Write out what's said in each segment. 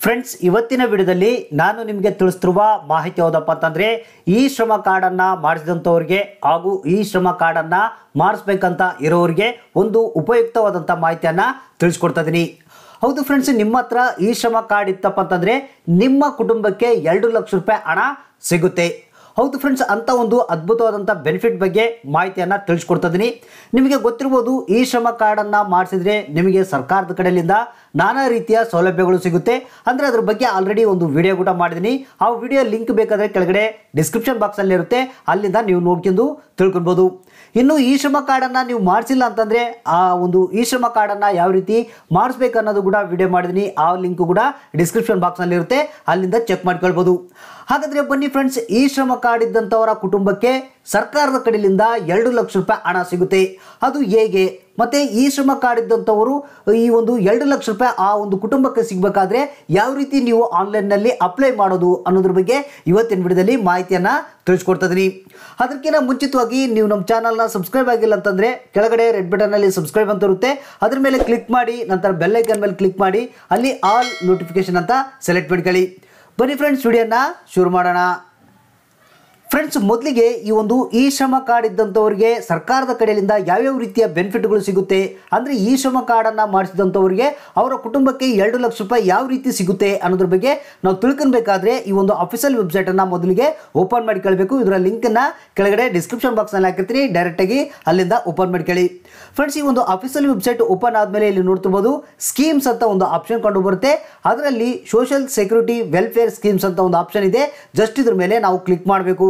friends ಇವತ್ತಿನ ವಿಡಿಯೋದಲ್ಲಿ ನಾನು ನಿಮಗೆ ತಿಳಿಸ್ತಿರುವ ಮಾಹಿತಿ ಯಾವುದಪ್ಪ ಅಂತಂದರೆ ಈ ಶ್ರಮ ಕಾರ್ಡನ್ನು ಮಾಡಿಸಿದಂಥವ್ರಿಗೆ ಹಾಗೂ ಈ ಶ್ರಮ ಕಾರ್ಡನ್ನು ಮಾಡಿಸ್ಬೇಕಂತ ಇರೋರಿಗೆ ಒಂದು ಉಪಯುಕ್ತವಾದಂಥ ಮಾಹಿತಿಯನ್ನು ತಿಳಿಸ್ಕೊಡ್ತಾ ಇದ್ದೀನಿ ಹೌದು ಫ್ರೆಂಡ್ಸ್ ನಿಮ್ಮ ಹತ್ರ ಈ ಶ್ರಮ ಕಾರ್ಡ್ ಇತ್ತಪ್ಪ ಅಂತಂದರೆ ನಿಮ್ಮ ಕುಟುಂಬಕ್ಕೆ ಎರಡು ಲಕ್ಷ ರೂಪಾಯಿ ಹಣ ಸಿಗುತ್ತೆ ಹೌದು ಫ್ರೆಂಡ್ಸ್ ಅಂತ ಒಂದು ಅದ್ಭುತವಾದಂಥ ಬೆನಿಫಿಟ್ ಬಗ್ಗೆ ಮಾಹಿತಿಯನ್ನು ತಿಳಿಸ್ಕೊಡ್ತಾ ಇದ್ದೀನಿ ನಿಮಗೆ ಗೊತ್ತಿರ್ಬೋದು ಈ ಶ್ರಮ ಕಾರ್ಡನ್ನು ಮಾಡಿಸಿದ್ರೆ ನಿಮಗೆ ಸರ್ಕಾರದ ಕಡೆಯಿಂದ ನಾನಾ ರೀತಿಯ ಸೌಲಭ್ಯಗಳು ಸಿಗುತ್ತೆ ಅಂದರೆ ಅದ್ರ ಬಗ್ಗೆ ಆಲ್ರೆಡಿ ಒಂದು ವಿಡಿಯೋ ಕೂಡ ಮಾಡಿದ್ದೀನಿ ಆ ವಿಡಿಯೋ ಲಿಂಕ್ ಬೇಕಾದರೆ ಕೆಳಗಡೆ ಡಿಸ್ಕ್ರಿಪ್ಷನ್ ಬಾಕ್ಸಲ್ಲಿ ಇರುತ್ತೆ ಅಲ್ಲಿಂದ ನೀವು ನೋಡ್ಕೊಂಡು ತಿಳ್ಕೊಳ್ಬೋದು ಇನ್ನು ಈ ಶ್ರಮ ಕಾರ್ಡನ್ನು ನೀವು ಮಾಡಿಸಿಲ್ಲ ಅಂತಂದರೆ ಆ ಒಂದು ಈ ಶ್ರಮ ಕಾರ್ಡನ್ನು ಯಾವ ರೀತಿ ಮಾಡಿಸ್ಬೇಕು ಅನ್ನೋದು ಕೂಡ ವಿಡಿಯೋ ಮಾಡಿದ್ದೀನಿ ಆ ಲಿಂಕ್ ಕೂಡ ಡಿಸ್ಕ್ರಿಪ್ಷನ್ ಬಾಕ್ಸ್ನಲ್ಲಿ ಇರುತ್ತೆ ಅಲ್ಲಿಂದ ಚೆಕ್ ಮಾಡ್ಕೊಳ್ಬೋದು ಹಾಗಾದರೆ ಬನ್ನಿ ಫ್ರೆಂಡ್ಸ್ ಈ ಶ್ರಮ ಕಾರ್ಡ್ ಇದ್ದಂಥವರ ಕುಟುಂಬಕ್ಕೆ ಸರ್ಕಾರದ ಕಡೆಯಿಂದ ಎರಡು ಲಕ್ಷ ರೂಪಾಯಿ ಹಣ ಸಿಗುತ್ತೆ ಅದು ಹೇಗೆ ಮತ್ತು ಈ ಶ್ರಮ ಕಾರ್ಡ್ ಇದ್ದಂಥವರು ಈ ಒಂದು ಎರಡು ಲಕ್ಷ ರೂಪಾಯಿ ಆ ಒಂದು ಕುಟುಂಬಕ್ಕೆ ಸಿಗಬೇಕಾದ್ರೆ ಯಾವ ರೀತಿ ನೀವು ಆನ್ಲೈನ್ನಲ್ಲಿ ಅಪ್ಲೈ ಮಾಡೋದು ಅನ್ನೋದ್ರ ಬಗ್ಗೆ ಇವತ್ತಿನ ವಿಡಿಯೋದಲ್ಲಿ ಮಾಹಿತಿಯನ್ನು ತಿಳಿಸ್ಕೊಡ್ತಾ ಇದ್ದೀನಿ ಅದಕ್ಕಿಂತ ಮುಂಚಿತವಾಗಿ ನೀವು ನಮ್ಮ ಚಾನಲ್ನ ಸಬ್ಸ್ಕ್ರೈಬ್ ಆಗಿಲ್ಲ ಅಂತಂದರೆ ಕೆಳಗಡೆ ರೆಡ್ ಬಟನಲ್ಲಿ ಸಬ್ಸ್ಕ್ರೈಬ್ ಅಂತ ಇರುತ್ತೆ ಅದ್ರ ಮೇಲೆ ಕ್ಲಿಕ್ ಮಾಡಿ ನಂತರ ಬೆಲ್ ಐಕನ್ ಮೇಲೆ ಕ್ಲಿಕ್ ಮಾಡಿ ಅಲ್ಲಿ ಆಲ್ ನೋಟಿಫಿಕೇಶನ್ ಅಂತ ಸೆಲೆಕ್ಟ್ ಮಾಡ್ಕೊಳ್ಳಿ ಬನ್ನಿ ಫ್ರೆಂಡ್ಸ್ ವಿಡಿಯೋನ ಶುರು ಮಾಡೋಣ ಫ್ರೆಂಡ್ಸ್ ಮೊದಲಿಗೆ ಈ ಒಂದು ಈ ಶ್ರಮ ಕಾರ್ಡ್ ಇದ್ದಂಥವ್ರಿಗೆ ಸರ್ಕಾರದ ಕಡೆಯಿಂದ ಯಾವ್ಯಾವ ರೀತಿಯ ಬೆನಿಫಿಟ್ಗಳು ಸಿಗುತ್ತೆ ಅಂದರೆ ಈ ಶ್ರಮ ಕಾರ್ಡನ್ನು ಮಾಡಿಸಿದಂಥವ್ರಿಗೆ ಅವರ ಕುಟುಂಬಕ್ಕೆ ಎರಡು ಲಕ್ಷ ರೂಪಾಯಿ ಯಾವ ರೀತಿ ಸಿಗುತ್ತೆ ಅನ್ನೋದ್ರ ಬಗ್ಗೆ ನಾವು ತಿಳ್ಕೊಬೇಕಾದ್ರೆ ಈ ಒಂದು ಅಫಿಷಿಯಲ್ ವೆಬ್ಸೈಟನ್ನು ಮೊದಲಿಗೆ ಓಪನ್ ಮಾಡ್ಕೊಳ್ಬೇಕು ಇದರ ಲಿಂಕನ್ನು ಕೆಳಗಡೆ ಡಿಸ್ಕ್ರಿಪ್ಷನ್ ಬಾಕ್ಸ್ನಲ್ಲಿ ಹಾಕಿರ್ತೀನಿ ಡೈರೆಕ್ಟಾಗಿ ಅಲ್ಲಿಂದ ಓಪನ್ ಮಾಡ್ಕೊಳ್ಳಿ ಫ್ರೆಂಡ್ಸ್ ಈ ಒಂದು ಅಫಿಷಿಯಲ್ ವೆಬ್ಸೈಟ್ ಓಪನ್ ಆದಮೇಲೆ ಇಲ್ಲಿ ನೋಡ್ತಿರ್ಬೋದು ಸ್ಕೀಮ್ಸ್ ಅಂತ ಒಂದು ಆಪ್ಷನ್ ಕಂಡು ಬರುತ್ತೆ ಅದರಲ್ಲಿ ಸೋಷಿಯಲ್ ಸೆಕ್ಯೂರಿಟಿ ವೆಲ್ಫೇರ್ ಸ್ಕೀಮ್ಸ್ ಅಂತ ಒಂದು ಆಪ್ಷನ್ ಇದೆ ಜಸ್ಟ್ ಇದ್ರ ಮೇಲೆ ನಾವು ಕ್ಲಿಕ್ ಮಾಡಬೇಕು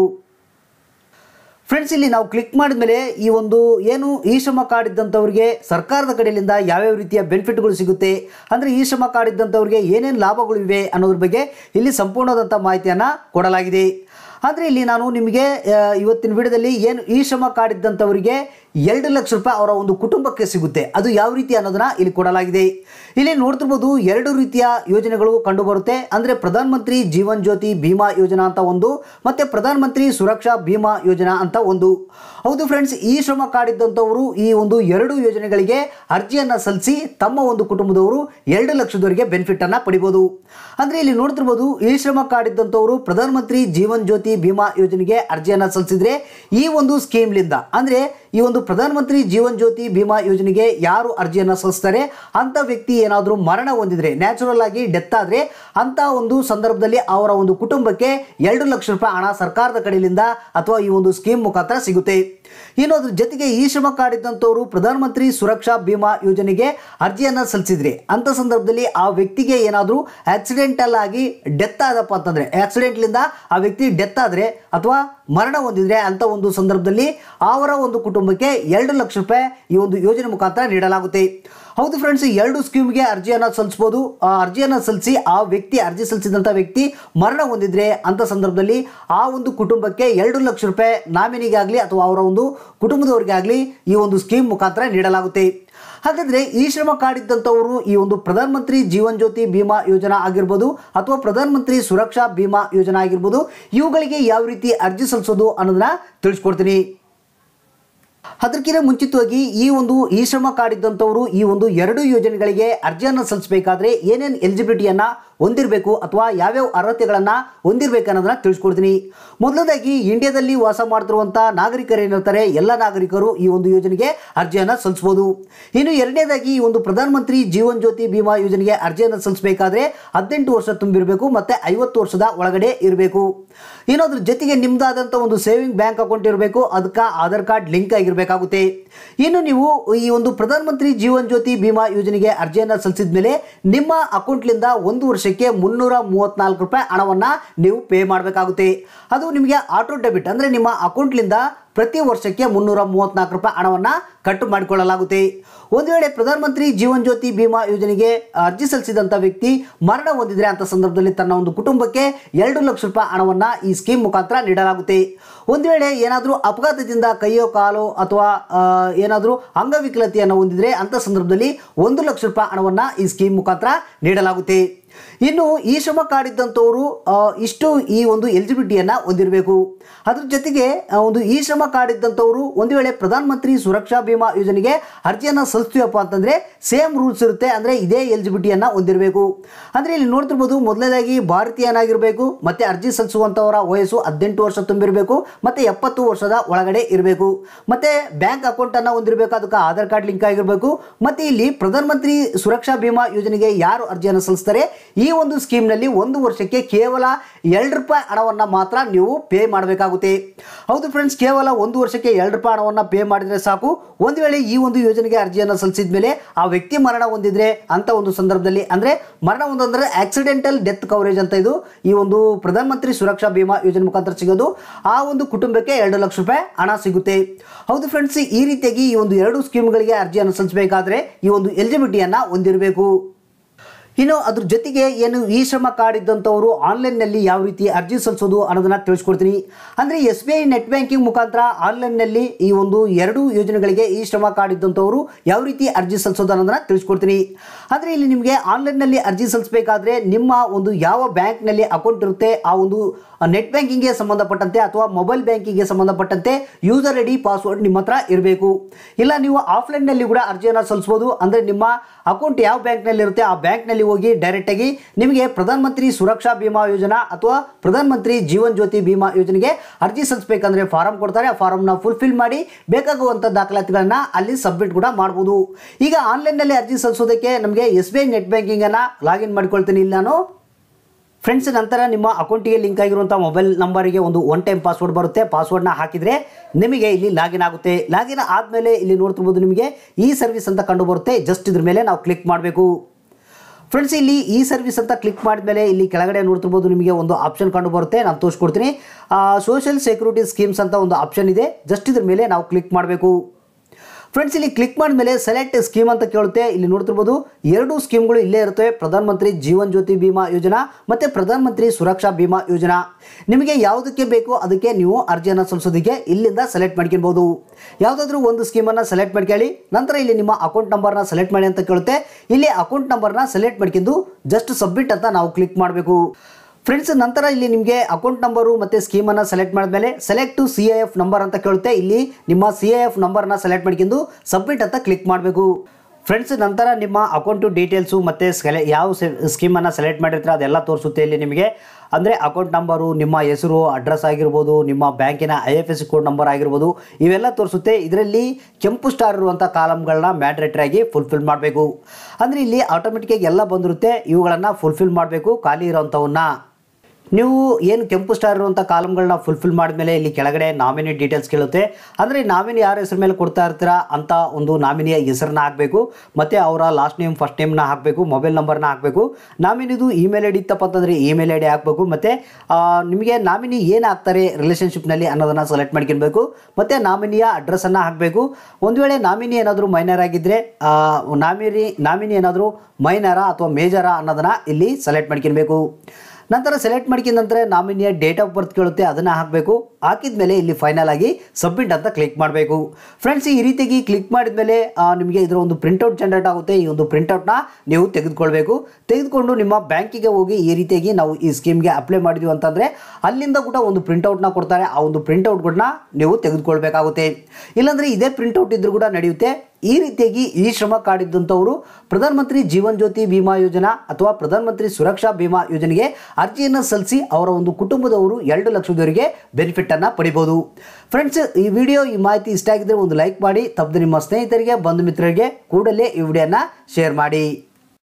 ಫ್ರೆಂಡ್ಸ್ ಇಲ್ಲಿ ನಾವು ಕ್ಲಿಕ್ ಮಾಡಿದ್ಮೇಲೆ ಈ ಒಂದು ಏನು ಈ ಶ್ರಮ ಕಾರ್ಡ್ ಇದ್ದಂಥವ್ರಿಗೆ ಸರ್ಕಾರದ ಕಡೆಯಿಂದ ಯಾವ್ಯಾವ ರೀತಿಯ ಬೆನಿಫಿಟ್ಗಳು ಸಿಗುತ್ತೆ ಅಂದರೆ ಈ ಶ್ರಮ ಕಾರ್ಡ್ ಇದ್ದಂಥವ್ರಿಗೆ ಏನೇನು ಲಾಭಗಳು ಇವೆ ಅನ್ನೋದ್ರ ಬಗ್ಗೆ ಇಲ್ಲಿ ಸಂಪೂರ್ಣವಾದಂಥ ಮಾಹಿತಿಯನ್ನು ಕೊಡಲಾಗಿದೆ ಅಂದರೆ ಇಲ್ಲಿ ನಾನು ನಿಮಗೆ ಆ, ಇವತ್ತಿನ ವಿಡಿಯೋದಲ್ಲಿ ಏನು ಈ ಶ್ರಮ ಕಾರ್ಡ್ ಇದ್ದಂಥವರಿಗೆ ಎರಡು ಲಕ್ಷ ರೂಪಾಯಿ ಅವರ ಒಂದು ಕುಟುಂಬಕ್ಕೆ ಸಿಗುತ್ತೆ ಅದು ಯಾವ ರೀತಿ ಅನ್ನೋದನ್ನ ಇಲ್ಲಿ ಕೊಡಲಾಗಿದೆ ಇಲ್ಲಿ ನೋಡ್ತಿರ್ಬೋದು ಎರಡು ರೀತಿಯ ಯೋಜನೆಗಳು ಕಂಡುಬರುತ್ತೆ ಅಂದರೆ ಪ್ರಧಾನ ಮಂತ್ರಿ ಜೀವನ್ ಜ್ಯೋತಿ ಭೀಮಾ ಯೋಜನಾ ಅಂತ ಒಂದು ಮತ್ತು ಪ್ರಧಾನ ಮಂತ್ರಿ ಸುರಕ್ಷಾ ಭೀಮಾ ಯೋಜನಾ ಅಂತ ಒಂದು ಹೌದು ಫ್ರೆಂಡ್ಸ್ ಈ ಶ್ರಮ ಕಾರ್ಡ್ ಇದ್ದಂಥವರು ಈ ಒಂದು ಎರಡು ಯೋಜನೆಗಳಿಗೆ ಅರ್ಜಿಯನ್ನು ಸಲ್ಲಿಸಿ ತಮ್ಮ ಒಂದು ಕುಟುಂಬದವರು ಎರಡು ಲಕ್ಷದವರೆಗೆ ಬೆನಿಫಿಟನ್ನು ಪಡಿಬೋದು ಅಂದರೆ ಇಲ್ಲಿ ನೋಡ್ತಿರ್ಬೋದು ಈ ಶ್ರಮ ಕಾರ್ಡ್ ಇದ್ದಂಥವರು ಪ್ರಧಾನ ಮಂತ್ರಿ ಜೀವನ್ ಜ್ಯೋತಿ ಭೀಮಾ ಯೋಜನೆಗೆ ಅರ್ಜಿಯನ್ನು ಸಲ್ಲಿಸಿದ್ರೆ ಈ ಒಂದು ಸ್ಕೀಮ್ಲಿಂದ ಅಂದರೆ ಈ ಒಂದು ಪ್ರಧಾನಮಂತ್ರಿ ಜೀವನ್ ಜ್ಯೋತಿ ಭೀಮಾ ಯೋಜನೆಗೆ ಯಾರು ಅರ್ಜಿಯನ್ನು ಸಲ್ಲಿಸ್ತಾರೆ ಅಂತ ವ್ಯಕ್ತಿ ಏನಾದರೂ ಮರಣ ಹೊಂದಿದ್ರೆ ನ್ಯಾಚುರಲ್ ಆಗಿ ಡೆತ್ ಆದರೆ ಅಂತ ಒಂದು ಸಂದರ್ಭದಲ್ಲಿ ಅವರ ಒಂದು ಕುಟುಂಬಕ್ಕೆ ಎರಡು ಲಕ್ಷ ರೂಪಾಯಿ ಹಣ ಸರ್ಕಾರದ ಕಡೆಯಿಂದ ಅಥವಾ ಈ ಒಂದು ಸ್ಕೀಮ್ ಮುಖಾಂತರ ಸಿಗುತ್ತೆ ಇನ್ನು ಅದ್ರ ಜೊತೆಗೆ ಈ ಶ್ರಮ ಕಾರ್ಡ್ ಇದ್ದಂಥವರು ಪ್ರಧಾನಮಂತ್ರಿ ಸುರಕ್ಷಾ ಭೀಮಾ ಯೋಜನೆಗೆ ಅರ್ಜಿಯನ್ನು ಸಲ್ಲಿಸಿದ್ರೆ ಅಂತ ಸಂದರ್ಭದಲ್ಲಿ ಆ ವ್ಯಕ್ತಿಗೆ ಏನಾದರೂ ಆಕ್ಸಿಡೆಂಟಲ್ ಆಗಿ ಡೆತ್ ಆದಪ್ಪ ಅಂತಂದರೆ ಆಕ್ಸಿಡೆಂಟ್ಲಿಂದ ಆ ವ್ಯಕ್ತಿ ಡೆತ್ ಆದರೆ ಅಥವಾ ಮರಣ ಹೊಂದಿದ್ರೆ ಅಂತ ಒಂದು ಸಂದರ್ಭದಲ್ಲಿ ಅವರ ಒಂದು ಕುಟುಂಬಕ್ಕೆ ಎರಡು ಲಕ್ಷ ರೂಪಾಯಿ ಈ ಒಂದು ಯೋಜನೆ ಮುಖಾಂತರ ನೀಡಲಾಗುತ್ತೆ ಹೌದು ಫ್ರೆಂಡ್ಸ್ ಎರಡು ಸ್ಕೀಮ್ಗೆ ಅರ್ಜಿಯನ್ನು ಸಲ್ಲಿಸ್ಬೋದು ಆ ಅರ್ಜಿಯನ್ನು ಸಲ್ಲಿಸಿ ಆ ವ್ಯಕ್ತಿ ಅರ್ಜಿ ಸಲ್ಲಿಸಿದಂಥ ವ್ಯಕ್ತಿ ಮರಣ ಹೊಂದಿದ್ರೆ ಅಂತ ಸಂದರ್ಭದಲ್ಲಿ ಆ ಒಂದು ಕುಟುಂಬಕ್ಕೆ ಎರಡು ಲಕ್ಷ ರೂಪಾಯಿ ನಾಮಿನಿಗಾಗಲಿ ಅಥವಾ ಅವರ ಒಂದು ಕುಟುಂಬದವರಿಗೆ ಆಗಲಿ ಈ ಒಂದು ಸ್ಕೀಮ್ ಮುಖಾಂತರ ನೀಡಲಾಗುತ್ತೆ ಹಾಗಾದರೆ ಈ ಶ್ರಮ ಕಾರ್ಡ್ ಇದ್ದಂಥವರು ಈ ಒಂದು ಪ್ರಧಾನ ಮಂತ್ರಿ ಜೀವನ್ ಜ್ಯೋತಿ ಭೀಮಾ ಯೋಜನಾ ಆಗಿರ್ಬೋದು ಅಥವಾ ಪ್ರಧಾನ ಮಂತ್ರಿ ಸುರಕ್ಷಾ ಭೀಮಾ ಯೋಜನಾ ಆಗಿರ್ಬೋದು ಇವುಗಳಿಗೆ ಯಾವ ರೀತಿ ಅರ್ಜಿ ಸಲ್ಲಿಸೋದು ಅನ್ನೋದನ್ನ ತಿಳಿಸ್ಕೊಡ್ತೀನಿ ಅದಕ್ಕಿಂತ ಮುಂಚಿತವಾಗಿ ಈ ಒಂದು ಈ ಶ್ರಮ ಕಾರ್ಡ್ ಇದ್ದಂಥವರು ಈ ಒಂದು ಎರಡು ಯೋಜನೆಗಳಿಗೆ ಅರ್ಜಿಯನ್ನು ಸಲ್ಲಿಸಬೇಕಾದ್ರೆ ಏನೇನು ಎಲಿಜಿಬಿಲಿಟಿಯನ್ನು ಹೊಂದಿರಬೇಕು ಅಥವಾ ಯಾವ್ಯಾವ ಅರ್ಹತೆಗಳನ್ನು ಹೊಂದಿರಬೇಕು ಅನ್ನೋದನ್ನ ತಿಳಿಸ್ಕೊಡ್ತೀನಿ ಮೊದಲದಾಗಿ ಇಂಡಿಯಾದಲ್ಲಿ ವಾಸ ಮಾಡ್ತಿರುವಂಥ ನಾಗರಿಕರು ಏನಿರ್ತಾರೆ ಎಲ್ಲ ನಾಗರಿಕರು ಈ ಒಂದು ಯೋಜನೆಗೆ ಅರ್ಜಿಯನ್ನು ಸಲ್ಲಿಸ್ಬೋದು ಇನ್ನು ಎರಡನೇದಾಗಿ ಈ ಒಂದು ಪ್ರಧಾನಮಂತ್ರಿ ಜೀವನ್ ಜ್ಯೋತಿ ಭೀಮಾ ಯೋಜನೆಗೆ ಅರ್ಜಿಯನ್ನು ಸಲ್ಲಿಸಬೇಕಾದ್ರೆ ಹದಿನೆಂಟು ವರ್ಷ ತುಂಬಿರಬೇಕು ಮತ್ತು ಐವತ್ತು ವರ್ಷದ ಒಳಗಡೆ ಇರಬೇಕು ಇನ್ನು ಅದ್ರ ಜೊತೆಗೆ ನಿಮ್ಮದಾದಂಥ ಒಂದು ಸೇವಿಂಗ್ ಬ್ಯಾಂಕ್ ಅಕೌಂಟ್ ಇರಬೇಕು ಅದಕ್ಕೆ ಆಧಾರ್ ಕಾರ್ಡ್ ಲಿಂಕ್ ಆಗಿರಬೇಕಾಗುತ್ತೆ ಇನ್ನು ನೀವು ಈ ಒಂದು ಪ್ರಧಾನಮಂತ್ರಿ ಜೀವನ್ ಜ್ಯೋತಿ ಭೀಮಾ ಯೋಜನೆಗೆ ಅರ್ಜಿಯನ್ನು ಸಲ್ಲಿಸಿದ ಮೇಲೆ ನಿಮ್ಮ ಅಕೌಂಟ್ಲಿಂದ ಒಂದು ವರ್ಷಕ್ಕೆ ಮುನ್ನೂರ ಮೂವತ್ನಾಲ್ಕು ರೂಪಾಯಿ ಹಣವನ್ನು ನೀವು ಪೇ ಮಾಡಬೇಕಾಗುತ್ತೆ ಅದು ನಿಮಗೆ ಆಟೋ ಡೆಬಿಟ್ ಅಂದರೆ ನಿಮ್ಮ ಅಕೌಂಟ್ಲಿಂದ ಪ್ರತಿ ವರ್ಷಕ್ಕೆ ಮುನ್ನೂರ ಮೂವತ್ನಾಲ್ಕು ರೂಪಾಯಿ ಹಣವನ್ನು ಕಟ್ಟು ಮಾಡಿಕೊಳ್ಳಲಾಗುತ್ತೆ ಒಂದು ವೇಳೆ ಪ್ರಧಾನಮಂತ್ರಿ ಜೀವನ್ ಜ್ಯೋತಿ ಭೀಮಾ ಯೋಜನೆಗೆ ಅರ್ಜಿ ಸಲ್ಲಿಸಿದಂಥ ವ್ಯಕ್ತಿ ಮರಣ ಹೊಂದಿದ್ರೆ ಅಂತ ಸಂದರ್ಭದಲ್ಲಿ ತನ್ನ ಒಂದು ಕುಟುಂಬಕ್ಕೆ ಎರಡು ಲಕ್ಷ ರೂಪಾಯಿ ಹಣವನ್ನು ಈ ಸ್ಕೀಮ್ ಮುಖಾಂತರ ನೀಡಲಾಗುತ್ತೆ ಒಂದು ವೇಳೆ ಏನಾದರೂ ಅಪಘಾತದಿಂದ ಕೈಯೋ ಕಾಲು ಅಥವಾ ಆ, ಏನಾದರೂ ಅಂಗವಿಕಲತೆಯನ್ನು ಹೊಂದಿದ್ರೆ ಅಂಥ ಸಂದರ್ಭದಲ್ಲಿ ಒಂದು ಲಕ್ಷ ರೂಪಾಯಿ ಹಣವನ್ನು ಈ ಸ್ಕೀಮ್ ಮುಖಾಂತರ ನೀಡಲಾಗುತ್ತೆ ಇನ್ನು ಈ ಶ್ರಮ ಕಾರ್ಡ್ ಇದ್ದಂಥವರು ಆ, ಇಷ್ಟು ಈ ಒಂದು ಎಲಿಜಿಬಿಲಿಟಿಯನ್ನು ಹೊಂದಿರಬೇಕು ಅದ್ರ ಜೊತೆಗೆ ಆ, ಒಂದು ಈ ಶ್ರಮ ಕಾರ್ಡ್ ಇದ್ದಂಥವರು ಒಂದು ವೇಳೆ ಪ್ರಧಾನಮಂತ್ರಿ ಸುರಕ್ಷಾ ಬಿಮಾ ಯೋಜನೆಗೆ ಅರ್ಜಿಯನ್ನು ಸಲ್ಲಿಸ್ತೀವಪ್ಪ ಅಂತಂದರೆ ಸೇಮ್ ರೂಲ್ಸ್ ಇರುತ್ತೆ ಅಂದರೆ ಇದೇ ಎಲಿಜಿಬಿಲಿಟಿಯನ್ನು ಹೊಂದಿರಬೇಕು ಅಂದರೆ ಇಲ್ಲಿ ನೋಡ್ತಿರ್ಬೋದು ಮೊದಲನೇದಾಗಿ ಭಾರತೀಯನಾಗಿರಬೇಕು ಮತ್ತು ಅರ್ಜಿ ಸಲ್ಲಿಸುವಂಥವರ ವಯಸ್ಸು ಹದಿನೆಂಟು ವರ್ಷ ತುಂಬಿರಬೇಕು ಮತ್ತು ಎಪ್ಪತ್ತು ವರ್ಷದ ಒಳಗಡೆ ಇರಬೇಕು ಮತ್ತು ಬ್ಯಾಂಕ್ ಅಕೌಂಟನ್ನು ಹೊಂದಿರಬೇಕು ಅದಕ್ಕೆ ಆಧಾರ್ ಕಾರ್ಡ್ ಲಿಂಕ್ ಆಗಿರಬೇಕು ಮತ್ತು ಇಲ್ಲಿ ಪ್ರಧಾನಮಂತ್ರಿ ಸುರಕ್ಷಾ ಬಿಮಾ ಯೋಜನೆಗೆ ಯಾರು ಅರ್ಜಿಯನ್ನು ಸಲ್ಲಿಸ್ತಾರೆ ಈ ಒಂದು ಸ್ಕೀಮ್ನಲ್ಲಿ ಒಂದು ವರ್ಷಕ್ಕೆ ಕೇವಲ ಎರಡು ರೂಪಾಯಿ ಹಣವನ್ನು ಮಾತ್ರ ನೀವು ಪೇ ಮಾಡಬೇಕಾಗುತ್ತೆ ಹೌದು ಫ್ರೆಂಡ್ಸ್ ಕೇವಲ ಒಂದು ವರ್ಷಕ್ಕೆ ಎರಡು ರೂಪಾಯಿ ಹಣವನ್ನು ಪೇ ಮಾಡಿದರೆ ಸಾಕು ಒಂದು ವೇಳೆ ಈ ಒಂದು ಯೋಜನೆಗೆ ಅರ್ಜಿಯನ್ನು ಸಲ್ಲಿಸಿದ ಮೇಲೆ ಆ ವ್ಯಕ್ತಿ ಮರಣ ಹೊಂದಿದ್ರೆ ಅಂತ ಒಂದು ಸಂದರ್ಭದಲ್ಲಿ ಅಂದರೆ ಮರಣ ಹೊಂದಂದ್ರೆ ಆಕ್ಸಿಡೆಂಟಲ್ ಡೆತ್ ಕವರೇಜ್ ಅಂತ ಇದು ಈ ಒಂದು ಪ್ರಧಾನಮಂತ್ರಿ ಸುರಕ್ಷಾ ಬಿಮಾ ಯೋಜನೆ ಮುಖಾಂತರ ಸಿಗೋದು ಆ ಒಂದು ಕುಟುಂಬಕ್ಕೆ ಎರಡು ಲಕ್ಷ ರೂಪಾಯಿ ಹಣ ಸಿಗುತ್ತೆ ಹೌದು ಫ್ರೆಂಡ್ಸ್ ಈ ರೀತಿಯಾಗಿ ಈ ಒಂದು ಎರಡು ಸ್ಕೀಮ್ಗಳಿಗೆ ಅರ್ಜಿಯನ್ನು ಸಲ್ಲಿಸಬೇಕಾದ್ರೆ ಈ ಒಂದು ಎಲಿಜಿಬಿಲಿಟಿಯನ್ನು ಹೊಂದಿರಬೇಕು ಇನ್ನು ಅದ್ರ ಜೊತೆಗೆ ಏನು ಈ ಶ್ರಮ ಕಾರ್ಡ್ ಇದ್ದಂಥವರು ಆನ್ಲೈನ್ನಲ್ಲಿ ಯಾವ ರೀತಿ ಅರ್ಜಿ ಸಲ್ಲಿಸೋದು ಅನ್ನೋದನ್ನ ತಿಳಿಸ್ಕೊಡ್ತೀನಿ ಅಂದರೆ S B I net banking ಮುಖಾಂತರ ಆನ್ಲೈನ್ನಲ್ಲಿ ಈ ಒಂದು ಎರಡು ಯೋಜನೆಗಳಿಗೆ ಈ ಶ್ರಮ ಕಾರ್ಡ್ ಇದ್ದಂಥವರು ಯಾವ ರೀತಿ ಅರ್ಜಿ ಸಲ್ಲಿಸೋದು ಅನ್ನೋದನ್ನ ತಿಳಿಸ್ಕೊಡ್ತೀನಿ ಅಂದರೆ ಇಲ್ಲಿ ನಿಮಗೆ ಆನ್ಲೈನ್ನಲ್ಲಿ ಅರ್ಜಿ ಸಲ್ಲಿಸಬೇಕಾದ್ರೆ ನಿಮ್ಮ ಒಂದು ಯಾವ ಬ್ಯಾಂಕ್ನಲ್ಲಿ ಅಕೌಂಟ್ ಇರುತ್ತೆ ಆ ಒಂದು ನೆಟ್ ಬ್ಯಾಂಕಿಂಗ್ಗೆ ಸಂಬಂಧಪಟ್ಟಂತೆ ಅಥವಾ ಮೊಬೈಲ್ ಬ್ಯಾಂಕಿಂಗ್ಗೆ ಸಂಬಂಧಪಟ್ಟಂತೆ ಯೂಸರ್ ಐ ಡಿ ಪಾಸ್ವರ್ಡ್ ನಿಮ್ಮ ಹತ್ರ ಇರಬೇಕು ಇಲ್ಲ ನೀವು ಆಫ್ಲೈನ್ನಲ್ಲಿ ಕೂಡ ಅರ್ಜಿಯನ್ನು ಸಲ್ಲಿಸ್ಬೋದು ಅಂದರೆ ನಿಮ್ಮ ಅಕೌಂಟ್ ಯಾವ ಬ್ಯಾಂಕ್ನಲ್ಲಿ ಇರುತ್ತೆ ಆ ಬ್ಯಾಂಕ್ನಲ್ಲಿ ಹೋಗಿ ಡೈರೆಕ್ಟಾಗಿ ನಿಮಗೆ ಪ್ರಧಾನಮಂತ್ರಿ ಸುರಕ್ಷಾ ಬಿಮಾ ಯೋಜನಾ ಅಥವಾ ಪ್ರಧಾನಮಂತ್ರಿ ಜೀವನ್ ಜ್ಯೋತಿ ಬಿಮಾ ಯೋಜನೆಗೆ ಅರ್ಜಿ ಸಲ್ಲಿಸಬೇಕಂದ್ರೆ ಫಾರಂ ಕೊಡ್ತಾರೆ ಆ ಫಾರಮ್ನ ಫುಲ್ಫಿಲ್ ಮಾಡಿ ಬೇಕಾಗುವಂಥ ದಾಖಲಾತಿಗಳನ್ನ ಅಲ್ಲಿ ಸಬ್ಮಿಟ್ ಕೂಡ ಮಾಡ್ಬೋದು ಈಗ ಆನ್ಲೈನ್ನಲ್ಲಿ ಅರ್ಜಿ ಸಲ್ಲಿಸೋದಕ್ಕೆ ನಮಗೆ ಎಸ್ ಬಿ ಐ ನೆಟ್ ಬ್ಯಾಂಕಿಂಗನ್ನು ಲಾಗಿನ್ ಮಾಡ್ಕೊಳ್ತೀನಿ ಇಲ್ಲಿ ನಾನು ಫ್ರೆಂಡ್ಸ್ ನಂತರ ನಿಮ್ಮ ಅಕೌಂಟಿಗೆ ಲಿಂಕ್ ಆಗಿರುವಂಥ ಮೊಬೈಲ್ ನಂಬರಿಗೆ ಒಂದು ಒನ್ ಟೈಮ್ ಪಾಸ್ವರ್ಡ್ ಬರುತ್ತೆ ಪಾಸ್ವರ್ಡ್ನ ಹಾಕಿದರೆ ನಿಮಗೆ ಇಲ್ಲಿ ಲಾಗಿನ್ ಆಗುತ್ತೆ ಲಾಗಿನ್ ಆದಮೇಲೆ ಇಲ್ಲಿ ನೋಡ್ತಿರ್ಬೋದು ನಿಮಗೆ ಈ ಸರ್ವಿಸ್ ಅಂತ ಕಂಡು ಬರುತ್ತೆ ಜಸ್ಟ್ ಇದ್ರ ಮೇಲೆ ನಾವು ಕ್ಲಿಕ್ ಮಾಡಬೇಕು ಫ್ರೆಂಡ್ಸ್ ಇಲ್ಲಿ ಈ ಸರ್ವಿಸ್ ಅಂತ ಕ್ಲಿಕ್ ಮಾಡಿದ್ಮೇಲೆ ಇಲ್ಲಿ ಕೆಳಗಡೆ ನೋಡ್ತಿರ್ಬೋದು ನಿಮಗೆ ಒಂದು ಆಪ್ಷನ್ ಕಂಡು ಬರುತ್ತೆ ನಾನು ತೋರಿಸ್ಕೊಡ್ತೀನಿ ಸೋಷಿಯಲ್ ಸೆಕ್ಯೂರಿಟಿ ಸ್ಕೀಮ್ಸ್ ಅಂತ ಒಂದು ಆಪ್ಷನ್ ಇದೆ ಜಸ್ಟ್ ಇದ್ರ ಮೇಲೆ ನಾವು ಕ್ಲಿಕ್ ಮಾಡಬೇಕು ಫ್ರೆಂಡ್ಸ್ ಇಲ್ಲಿ ಕ್ಲಿಕ್ ಮಾಡಿದ್ಮೇಲೆ ಸೆಲೆಕ್ಟ್ ಸ್ಕೀಮ್ ಅಂತ ಕೇಳುತ್ತೆ ಇಲ್ಲಿ ನೋಡ್ತಿರ್ಬೋದು ಎರಡು ಸ್ಕೀಮ್ಗಳು ಇಲ್ಲೇ ಇರುತ್ತೆ ಪ್ರಧಾನಮಂತ್ರಿ ಜೀವನ್ ಜ್ಯೋತಿ ಬಿಮಾ ಯೋಜನಾ ಮತ್ತು ಪ್ರಧಾನಮಂತ್ರಿ ಸುರಕ್ಷಾ ಬಿಮಾ ಯೋಜನಾ ನಿಮಗೆ ಯಾವುದಕ್ಕೆ ಬೇಕೋ ಅದಕ್ಕೆ ನೀವು ಅರ್ಜಿಯನ್ನು ಸಲ್ಲಿಸೋದಕ್ಕೆ ಇಲ್ಲಿಂದ ಸೆಲೆಕ್ಟ್ ಮಾಡ್ಕೊಬೋದು ಯಾವುದಾದ್ರೂ ಒಂದು ಸ್ಕೀಮನ್ನು ಸೆಲೆಕ್ಟ್ ಮಾಡ್ಕೊಳ್ಳಿ ನಂತರ ಇಲ್ಲಿ ನಿಮ್ಮ ಅಕೌಂಟ್ ನಂಬರ್ನ ಸೆಲೆಕ್ಟ್ ಮಾಡಿ ಅಂತ ಕೇಳುತ್ತೆ ಇಲ್ಲಿ ಅಕೌಂಟ್ ನಂಬರ್ನ ಸೆಲೆಕ್ಟ್ ಮಾಡ್ಕೊಂಡು ಜಸ್ಟ್ ಸಬ್ಮಿಟ್ ಅಂತ ನಾವು ಕ್ಲಿಕ್ ಮಾಡಬೇಕು ಫ್ರೆಂಡ್ಸ್ ನಂತರ ಇಲ್ಲಿ ನಿಮಗೆ ಅಕೌಂಟ್ ನಂಬರು ಮತ್ತು ಸ್ಕೀಮನ್ನು ಸೆಲೆಕ್ಟ್ ಮಾಡಿದ್ಮೇಲೆ select to C I F number ಅಂತ ಕೇಳುತ್ತೆ ಇಲ್ಲಿ ನಿಮ್ಮ ಸಿ ಐ ಎಫ್ ನಂಬರ್ನ ಸೆಲೆಕ್ಟ್ ಮಾಡ್ಕೊಂಡು ಸಬ್ಮಿಟ್ ಅಂತ ಕ್ಲಿಕ್ ಮಾಡಬೇಕು ಫ್ರೆಂಡ್ಸ್ ನಂತರ ನಿಮ್ಮ ಅಕೌಂಟು ಡೀಟೇಲ್ಸು ಮತ್ತು ಸೆಲೆ ಯಾವ ಸ್ಕೀಮನ್ನು ಸೆಲೆಕ್ಟ್ ಮಾಡಿರ್ತೀರ ಅದೆಲ್ಲ ತೋರಿಸುತ್ತೆ ಇಲ್ಲಿ ನಿಮಗೆ ಅಂದರೆ ಅಕೌಂಟ್ ನಂಬರು ನಿಮ್ಮ ಹೆಸರು ಅಡ್ರೆಸ್ ಆಗಿರ್ಬೋದು ನಿಮ್ಮ ಬ್ಯಾಂಕಿನ I F S code number ಆಗಿರ್ಬೋದು ಇವೆಲ್ಲ ತೋರಿಸುತ್ತೆ ಇದರಲ್ಲಿ ಕೆಂಪು ಸ್ಟಾರ್ ಇರುವಂಥ ಕಾಲಮ್ಗಳನ್ನ ಮ್ಯಾಂಡ್ರೇಟರಿ ಆಗಿ ಫುಲ್ಫಿಲ್ ಮಾಡಬೇಕು ಅಂದರೆ ಇಲ್ಲಿ ಆಟೋಮೆಟಿಕ್ಕಾಗಿ ಎಲ್ಲ ಬಂದಿರುತ್ತೆ ಇವುಗಳನ್ನು ಫುಲ್ಫಿಲ್ ಮಾಡಬೇಕು ಖಾಲಿ ಇರೋವಂಥವನ್ನ ನೀವು ಏನು ಕೆಂಪು ಸ್ಟಾರ್ ಇರುವಂಥ ಕಾಲಮ್ಗಳನ್ನ ಫುಲ್ಫಿಲ್ ಮಾಡಿದ್ಮೇಲೆ ಇಲ್ಲಿ ಕೆಳಗಡೆ ನಾಮಿನಿ ಡೀಟೇಲ್ಸ್ ಕೇಳುತ್ತೆ ಅಂದರೆ ನಾಮಿನಿ ಯಾರ ಹೆಸರು ಮೇಲೆ ಕೊಡ್ತಾ ಇರ್ತೀರಾ ಅಂತ ಒಂದು ನಾಮಿನಿಯ ಹೆಸರನ್ನ ಹಾಕಬೇಕು ಮತ್ತು ಅವರ ಲಾಸ್ಟ್ ನೇಮ್ ಫಸ್ಟ್ ನೇಮ್ನ ಹಾಕಬೇಕು ಮೊಬೈಲ್ ನಂಬರ್ನ ಹಾಕಬೇಕು ನಾಮಿನಿದು ಇಮೇಲ್ ಐ ಡಿ ಇತ್ತಪ್ಪ ಅಂತಂದರೆ ಇಮೇಲ್ ಐ ಡಿ ಹಾಕಬೇಕು ಮತ್ತು ನಿಮಗೆ ನಾಮಿನಿ ಏನು ಹಾಕ್ತಾರೆ ರಿಲೇಷನ್ಶಿಪ್ನಲ್ಲಿ ಅನ್ನೋದನ್ನು ಸೆಲೆಕ್ಟ್ ಮಾಡ್ಕೊಬೇಕು ಮತ್ತು ನಾಮಿನಿಯ ಅಡ್ರೆಸ್ಸನ್ನು ಹಾಕಬೇಕು ಒಂದು ವೇಳೆ ನಾಮಿನಿ ಏನಾದರೂ ಮೈನರ್ ಆಗಿದ್ದರೆ ನಾಮಿನಿ ನಾಮಿನಿ ಏನಾದರೂ ಮೈನರಾ ಅಥವಾ ಮೇಜರಾ ಅನ್ನೋದನ್ನು ಇಲ್ಲಿ ಸೆಲೆಕ್ಟ್ ಮಾಡ್ಕೊಬೇಕು ನಂತರ ಸೆಲೆಕ್ಟ್ ಮಾಡ್ಕೊಂಡ ನಂತರ ನಾಮಿನಿಯ ಡೇಟ್ ಆಫ್ ಬರ್ತ್ ಕೇಳುತ್ತೆ ಅದನ್ನು ಹಾಕಬೇಕು ಹಾಕಿದ ಮೇಲೆ ಇಲ್ಲಿ ಫೈನಲ್ ಆಗಿ ಸಬ್ಮಿಟ್ ಅಂತ ಕ್ಲಿಕ್ ಮಾಡಬೇಕು ಫ್ರೆಂಡ್ಸ್ ಈ ರೀತಿಯಾಗಿ ಕ್ಲಿಕ್ ಮಾಡಿದ ಮೇಲೆ ನಿಮಗೆ ಇದರ ಒಂದು ಪ್ರಿಂಟೌಟ್ ಜನರೇಟ್ ಆಗುತ್ತೆ ಈ ಒಂದು ಪ್ರಿಂಟೌಟ್ನ ನೀವು ತೆಗೆದುಕೊಳ್ಬೇಕು ತೆಗೆದುಕೊಂಡು ನಿಮ್ಮ ಬ್ಯಾಂಕಿಗೆ ಹೋಗಿ ಈ ರೀತಿಯಾಗಿ ನಾವು ಈ ಸ್ಕೀಮ್ಗೆ ಅಪ್ಲೈ ಮಾಡಿದ್ವಿ ಅಂತಂದರೆ ಅಲ್ಲಿಂದ ಕೂಡ ಒಂದು ಪ್ರಿಂಟೌಟ್ನ ಕೊಡ್ತಾರೆ ಆ ಒಂದು ಪ್ರಿಂಟೌಟ್ಗಳನ್ನ ನೀವು ತೆಗೆದುಕೊಳ್ಬೇಕಾಗುತ್ತೆ ಇಲ್ಲಾಂದರೆ ಇದೇ ಪ್ರಿಂಟೌಟ್ ಇದ್ರೂ ಕೂಡ ನಡೆಯುತ್ತೆ ಈ ರೀತಿಯಾಗಿ ಈ ಶ್ರಮ ಕಾರ್ಡ್ ಇದ್ದಂಥವರು ಪ್ರಧಾನಮಂತ್ರಿ ಜೀವನ್ ಜ್ಯೋತಿ ಬಿಮಾ ಯೋಜನಾ ಅಥವಾ ಪ್ರಧಾನಮಂತ್ರಿ ಸುರಕ್ಷಾ ಬಿಮಾ ಯೋಜನೆಗೆ ಅರ್ಜಿಯನ್ನು ಸಲ್ಲಿಸಿ ಅವರ ಒಂದು ಕುಟುಂಬದವರು ಎರಡು ಲಕ್ಷದವರೆಗೆ ಬೆನಿಫಿಟನ್ನು ಪಡಿಬೋದು ಫ್ರೆಂಡ್ಸ್ ಈ ವಿಡಿಯೋ ಈ ಮಾಹಿತಿ ಇಷ್ಟ ಆಗಿದ್ದರೆ ಒಂದು ಲೈಕ್ ಮಾಡಿ ತಪ್ಪದೆ ನಿಮ್ಮ ಸ್ನೇಹಿತರಿಗೆ ಬಂಧು ಮಿತ್ರರಿಗೆ ಕೂಡಲೇ ಈ ವಿಡಿಯೋನ ಶೇರ್ ಮಾಡಿ